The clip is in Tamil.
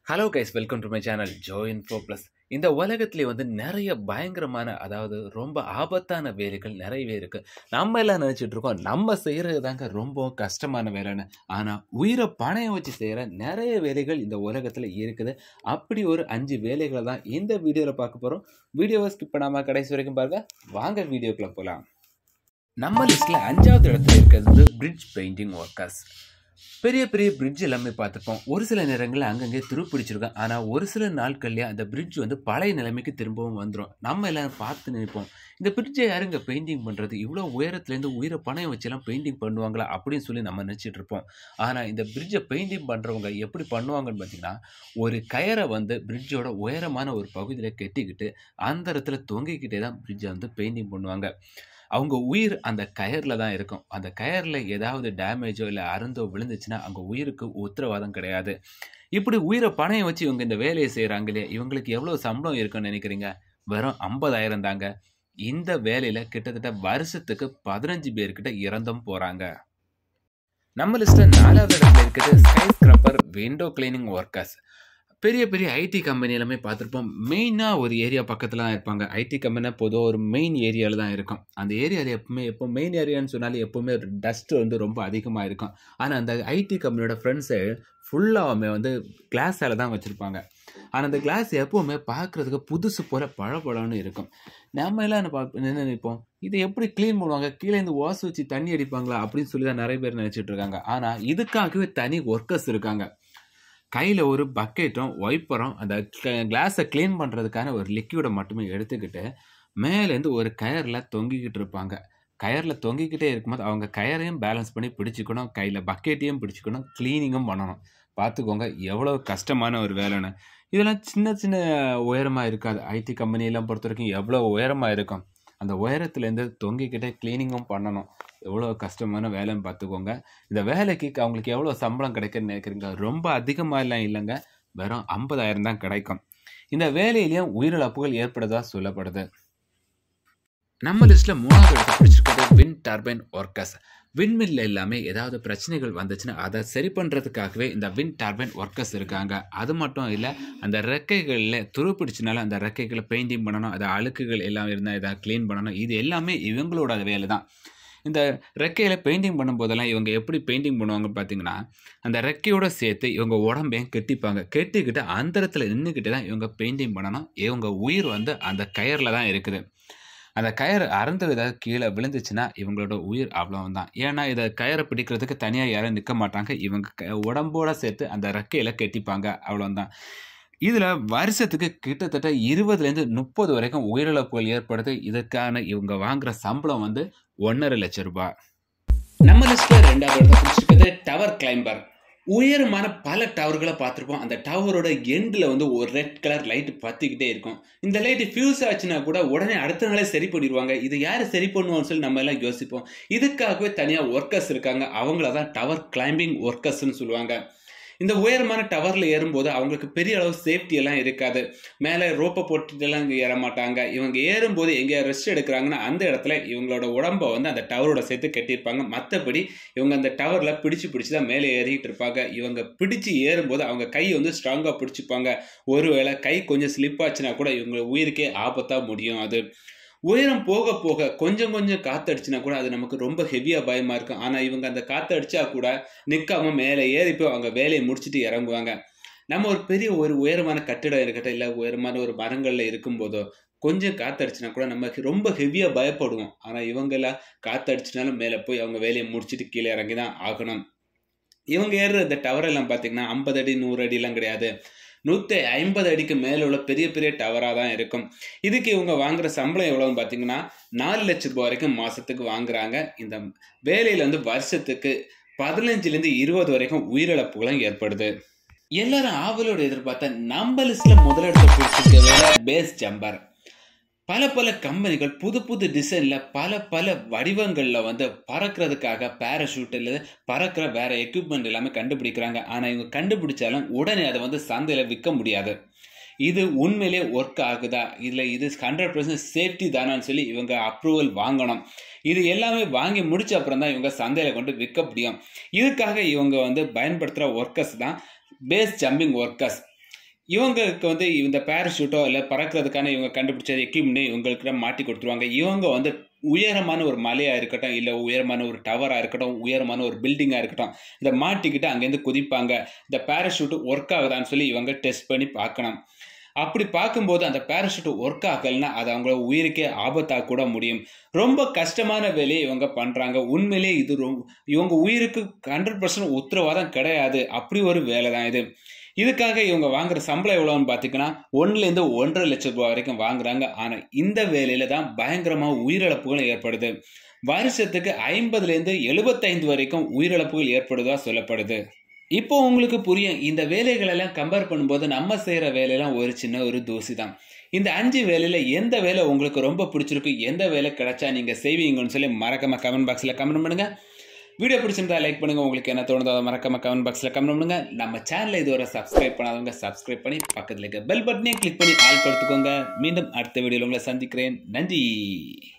hello guys welcome to my channel Jo info plus இந்த உலகத்திலே வந்து நிறைய பயங்கரமான அதாவது ரொம்ப ஆபத்தான வேலைகள் நிறையவே இருக்குது நம்ம எல்லாம் நினச்சிட்டு இருக்கோம் நம்ம செய்கிறது தாங்க ரொம்ப கஷ்டமான வேலைன்னு ஆனால் உயிரை பணையம் வச்சு செய்கிற நிறைய வேலைகள் இந்த உலகத்தில் இருக்குது அப்படி ஒரு அஞ்சு வேலைகளை தான் இந்த வீடியோவில் பார்க்க போகிறோம் வீடியோவை ஸ்கிப் பண்ணாமல் கடைசி வரைக்கும் பாருங்க வாங்க வீடியோக்குள்ளே போகலாம் நம்ம லிஸ்ட்டில் அஞ்சாவது இடத்துல இருக்கிறது பிரிட்ஜ் பெயிண்டிங் ஒர்க்கர்ஸ் பெரிய பெரிய பிரிட்ஜ் எல்லாமே பார்த்துப்போம் ஒரு சில நேரங்களில் அங்கங்கே துருப்பிடிச்சிருக்கும் ஆனால் ஒரு சில நாட்கள்லேயே அந்த பிரிட்ஜ் வந்து பழைய நிலைமைக்கு திரும்பவும் வந்துடும் நம்ம எல்லாம் பார்த்து நினைப்போம் இந்த பிரிட்ஜை யாருங்க பெயிண்டிங் பண்ணுறது இவ்வளோ உயரத்துலேருந்து உயிரை பணம் வச்செல்லாம் பெயிண்டிங் பண்ணுவாங்களா அப்படின்னு சொல்லி நம்ம நினச்சிட்டு இருப்போம் ஆனால் இந்த பிரிட்ஜை பெயிண்டிங் பண்ணுறவங்க எப்படி பண்ணுவாங்கன்னு பார்த்தீங்கன்னா ஒரு கயரை வந்து பிரிட்ஜோட உயரமான ஒரு பகுதியில் கெட்டிக்கிட்டு அந்த இடத்துல தொங்கிக்கிட்டே தான் பிரிட்ஜை வந்து பெயிண்டிங் பண்ணுவாங்க அவங்க உயிர் அந்த கயரில் தான் இருக்கும் அந்த கயரில் ஏதாவது டேமேஜோ இல்லை அருந்தோ விழுந்துச்சுன்னா அவங்க உயிருக்கு உத்தரவாதம் கிடையாது இப்படி உயிரை பணையம் வச்சு இவங்க இந்த வேலையை செய்கிறாங்களே இவங்களுக்கு எவ்வளோ சம்பளம் இருக்குன்னு நினைக்கிறீங்க வெறும் ஐம்பதாயிரம் தாங்க இந்த வேலையில் கிட்டத்தட்ட வருஷத்துக்கு பதினஞ்சு பேர்கிட்ட இறந்தும் போகிறாங்க நம்ம லிஸ்ட்டில் நாலாவது இடத்துல இருக்கிறது sky scrubber window cleaning workers பெரிய பெரிய ஐடி கம்பெனி எல்லாமே பார்த்துருப்போம் மெயினாக ஒரு ஏரியா பக்கத்தில் தான் இருப்பாங்க ஐடி கம்பெனினா பொதுவாக ஒரு மெயின் ஏரியாவில் தான் இருக்கும் அந்த ஏரியாவில் எப்பவுமே எப்போ மெயின் ஏரியான்னு சொன்னாலே எப்போவுமே ஒரு டஸ்ட் வந்து ரொம்ப அதிகமாக இருக்கும் ஆனால் அந்த ஐடி கம்பெனியோட ஃப்ரெண்ட்ஸு ஃபுல்லாகவுமே வந்து கிளாஸால் தான் வச்சுருப்பாங்க ஆனால் அந்த கிளாஸ் எப்போவுமே பார்க்குறதுக்கு புதுசு போல் பழப்பழம்னு இருக்கும் நம்ம எல்லாம் என்ன பார்ப்போம் என்ன நினைப்போம் இதை எப்படி க்ளீன் பண்ணுவாங்க கீழே இருந்து வாஷ் வச்சு தண்ணி அடிப்பாங்களா அப்படின்னு சொல்லி தான் நிறைய பேர் நினச்சிட்டு இருக்காங்க ஆனால் இதுக்காகவே தனி ஒர்க்கர்ஸ் இருக்காங்க கையில் ஒரு பக்கெட்டும் ஒய்ப்பரும் அந்த கிளாஸை க்ளீன் பண்ணுறதுக்கான ஒரு லிக்விடை மட்டுமே எடுத்துக்கிட்டு மேலேருந்து ஒரு கயரில் தொங்கிக்கிட்டு இருப்பாங்க கயரில் தொங்கிக்கிட்டே இருக்கும்போது அவங்க கயரையும் பேலன்ஸ் பண்ணி பிடிச்சிக்கணும் கையில் பக்கெட்டையும் பிடிச்சிக்கணும் க்ளீனிங்கும் பண்ணணும் பார்த்துக்கோங்க எவ்வளோ கஷ்டமான ஒரு வேலைன்னு இதெல்லாம் சின்ன சின்ன உயரமாக இருக்காது ஐடி கம்பெனியெல்லாம் பொறுத்த வரைக்கும் எவ்வளோ உயரமாக இருக்கும் அந்த உயரத்துலேருந்து தொங்கிக்கிட்டே க்ளீனிங்கும் பண்ணணும் எவ்வளோ கஷ்டமான வேலைன்னு பார்த்துக்கோங்க இந்த வேலைக்கு அவங்களுக்கு எவ்வளோ சம்பளம் கிடைக்குன்னு நினைக்கிறீங்க ரொம்ப அதிகமாக எல்லாம் இல்லைங்க வெறும் ஐம்பதாயிரம் தான் கிடைக்கும் இந்த வேலையிலையும் உயிரிழப்புகள் ஏற்படுதா சொல்லப்படுது நம்ம லிஸ்ட்டில் மூணாவது இடத்தை பிடிச்சிருக்கிறது வின் டர்பைன் ஒர்க்கர்ஸ் விண்மில்ல எல்லாமே ஏதாவது பிரச்சனைகள் வந்துச்சுன்னா அதை சரி பண்ணுறதுக்காகவே இந்த வின் டர்பைன் ஒர்க்கர்ஸ் இருக்காங்க அது மட்டும் இல்லை அந்த ரெக்கைகளில் துரு பிடிச்சனால அந்த ரெக்கைகளை பெயிண்டிங் பண்ணணும் அதை அழுக்குகள் எல்லாம் இருந்தால் எதாவது க்ளீன் பண்ணணும் இது எல்லாமே இவங்களோட வேலை தான் இந்த ரெக்கையில் பெயிண்டிங் பண்ணும்போதெல்லாம் இவங்க எப்படி பெயிண்டிங் பண்ணுவாங்க பார்த்தீங்கன்னா அந்த ரெக்கையோட சேர்த்து இவங்க உடம்பையும் கெட்டிப்பாங்க கெட்டிக்கிட்டு அந்த இடத்துல நின்றுக்கிட்டு தான் இவங்க பெயிண்டிங் பண்ணணும் இவங்க உயிர் வந்து அந்த கயரில் தான் இருக்குது அந்த கயர் அறந்து ஏதாவது கீழே விழுந்துச்சுன்னா இவங்களோட உயிர் அவ்வளவுதான் ஏன்னா இதை கயரை பிடிக்கிறதுக்கு தனியாக யாரும் நிற்க மாட்டாங்க இவங்க க உடம்போட சேர்த்து அந்த ரெக்கையில் கெட்டிப்பாங்க அவ்வளோதான் இதில் வருஷத்துக்கு கிட்டத்தட்ட இருபதுலேருந்து முப்பது வரைக்கும் உயிரிழப்புகள் ஏற்படுது இதற்கான இவங்க வாங்குற சம்பளம் வந்து ஒன்றரை லட்சம் ரூபாய் நம்ம லிஸ்ட்டில் ரெண்டாவது இடத்தை பிடிச்சிருக்கிறது டவர் கிளைம்பர் உயரமான பல டவர்களை பார்த்துருப்போம் அந்த டவரோட எண்டில் வந்து ஒரு ரெட் கலர் லைட் பற்றிக்கிட்டே இருக்கும் இந்த லைட்டு ஃபியூஸ் ஆச்சுன்னா கூட உடனே அடுத்த நாளே சரி பண்ணிடுவாங்க இது யார் சரி பண்ணுவான்னு சொல்லி நம்ம எல்லாம் யோசிப்போம் இதுக்காகவே தனியாக ஒர்க்கர்ஸ் இருக்காங்க அவங்கள தான் டவர் கிளைம்பிங் ஒர்க்கர்ஸ்னு சொல்லுவாங்க இந்த உயரமான டவரில் ஏறும்போது அவங்களுக்கு பெரிய அளவு சேஃப்டி எல்லாம் இருக்காது மேலே ரோப்பை போட்டுட்டுலாம் இங்கே ஏற மாட்டாங்க இவங்க ஏறும்போது எங்கே ரெஸ்ட் எடுக்கிறாங்கன்னா அந்த இடத்துல இவங்களோட உடம்பை வந்து அந்த டவரோட சேர்த்து கட்டியிருப்பாங்க மற்றபடி இவங்க அந்த டவரில் பிடிச்சி பிடிச்சி தான் மேலே ஏறிக்கிட்டு இருப்பாங்க இவங்க பிடிச்சி ஏறும்போது அவங்க கை வந்து ஸ்ட்ராங்காக பிடிச்சிப்பாங்க ஒருவேளை கை கொஞ்சம் ஸ்லிப் ஆச்சுன்னா கூட இவங்க உயிருக்கே ஆபத்தாக முடியும் அது உயரம் போக போக கொஞ்சம் கொஞ்சம் காத்தடிச்சுனா கூட அது நமக்கு ரொம்ப ஹெவியாக பயமாக இருக்கும் ஆனால் இவங்க அந்த காத்தடிச்சா கூட நிற்காம மேலே ஏறி போய் அவங்க வேலையை முடிச்சுட்டு இறங்குவாங்க நம்ம ஒரு பெரிய ஒரு உயரமான கட்டிடம் இருக்கட்டும் இல்லை உயரமான ஒரு மரங்களில் இருக்கும்போதோ கொஞ்சம் காத்தடிச்சுனா கூட நம்ம ரொம்ப ஹெவியாக பயப்படுவோம் ஆனால் இவங்கெல்லாம் காத்தடிச்சினாலும் மேலே போய் அவங்க வேலையை முடிச்சுட்டு கீழே இறங்கி தான் ஆகணும் இவங்க ஏறுற இந்த டவர் எல்லாம் பார்த்தீங்கன்னா ஐம்பது அடி நூறு அடிலாம் கிடையாது நூற்றி ஐம்பது அடிக்கு மேலே உள்ள பெரிய பெரிய டவராக தான் இருக்கும் இதுக்கு இவங்க வாங்குற சம்பளம் எவ்வளோன்னு பார்த்தீங்கன்னா நாலு லட்சம் ரூபாய் வரைக்கும் மாதத்துக்கு வாங்குறாங்க இந்த வேலையில் வந்து வருஷத்துக்கு பதினஞ்சுலேருந்து இருபது வரைக்கும் உயிரிழப்புகளும் ஏற்படுது எல்லாரும் ஆவலோடு எதிர்பார்த்த நம்ம லிஸ்ட்ல முதலிடத்தை பிடிச்சிருக்க வேலை பேஸ் ஜம்பர் பல பல கம்பெனிகள் புது புது டிசைனில் பல பல வடிவங்களில் வந்து பறக்கிறதுக்காக பேராஷூட் இல்லை பறக்கிற வேற எக்யூப்மெண்ட் எல்லாமே கண்டுபிடிக்கிறாங்க ஆனால் இவங்க கண்டுபிடிச்சாலும் உடனே அதை வந்து சந்தையில் விற்க முடியாது இது உண்மையிலே ஒர்க் ஆகுதா இல்லை இது ஹண்ட்ரட் பர்சன்ட் சேஃப்டி தானான்னு சொல்லி இவங்க அப்ரூவல் வாங்கணும் இது எல்லாமே வாங்கி முடிச்ச அப்புறம் தான் இவங்க சந்தையில் கொண்டு விற்க முடியும் இதுக்காக இவங்க வந்து பயன்படுத்துகிற ஒர்க்கர்ஸ் தான் பேஸ் ஜம்பிங் ஒர்க்கர்ஸ் இவங்களுக்கு வந்து இந்த பேராஷூட்டோ இல்லை பறக்கிறதுக்கான இவங்க கண்டுபிடிச்ச எக்யூப்மெண்ட் இவங்களுக்கு மாட்டி கொடுத்துருவாங்க இவங்க வந்து உயரமான ஒரு மலையாக இருக்கட்டும் இல்லை உயரமான ஒரு டவராக இருக்கட்டும் உயரமான ஒரு பில்டிங்காக இருக்கட்டும் இதை மாட்டிக்கிட்டு அங்கேருந்து குதிப்பாங்க இந்த பேராஷூட்டு ஒர்க் ஆகுதான்னு சொல்லி இவங்க டெஸ்ட் பண்ணி பார்க்கணும் அப்படி பார்க்கும்போது அந்த பேராஷூட் ஒர்க் ஆகலைன்னா அது அவங்கள உயிருக்கே ஆபத்தாக கூட முடியும் ரொம்ப கஷ்டமான வேலையை இவங்க பண்ணுறாங்க உண்மையிலே இது ரொம்ப இவங்க உயிருக்கு ஹண்ட்ரட் பர்சன்ட் உத்தரவாதம் கிடையாது அப்படி ஒரு வேலை தான் இது இதுக்காக இவங்க வாங்குற சம்பளம் எவ்வளோன்னு பார்த்தீங்கன்னா ஒன்றுலேருந்து ஒன்றரை லட்சம் ரூபாய் வரைக்கும் வாங்குறாங்க ஆனால் இந்த வேலையில தான் பயங்கரமாக உயிரிழப்புகள் ஏற்படுது வருஷத்துக்கு ஐம்பதுலேருந்து எழுபத்தைந்து வரைக்கும் உயிரிழப்புகள் ஏற்படுவதா சொல்லப்படுது இப்போ உங்களுக்கு புரியும் இந்த வேலைகளெல்லாம் கம்பேர் பண்ணும்போது நம்ம செய்கிற வேலையெல்லாம் ஒரு சின்ன ஒரு தூசி தான் இந்த அஞ்சு வேலையில் எந்த வேலை உங்களுக்கு ரொம்ப பிடிச்சிருக்கு எந்த வேலை கிடைச்சா நீங்கள் செய்வீங்கன்னு சொல்லி மறக்காம கமெண்ட் பாக்ஸில் கமெண்ட் பண்ணுங்கள் வீடியோ பிடிச்சிருந்தா லைக் பண்ணுங்கள் உங்களுக்கு என்ன தோணுதோ அதை மறக்காம கமெண்ட் பாக்ஸில் கமெண்ட் பண்ணுங்கள் நம்ம சேனலை இதுவரை சப்ஸ்கிரைப் பண்ணாதவங்க சப்ஸ்கிரைப் பண்ணி பக்கத்தில் இருக்க பெல் பட்டனையும் கிளிக் பண்ணி ஆள் கொடுத்துக்கோங்க மீண்டும் அடுத்த வீடியோவில் உங்களை சந்திக்கிறேன் நன்றி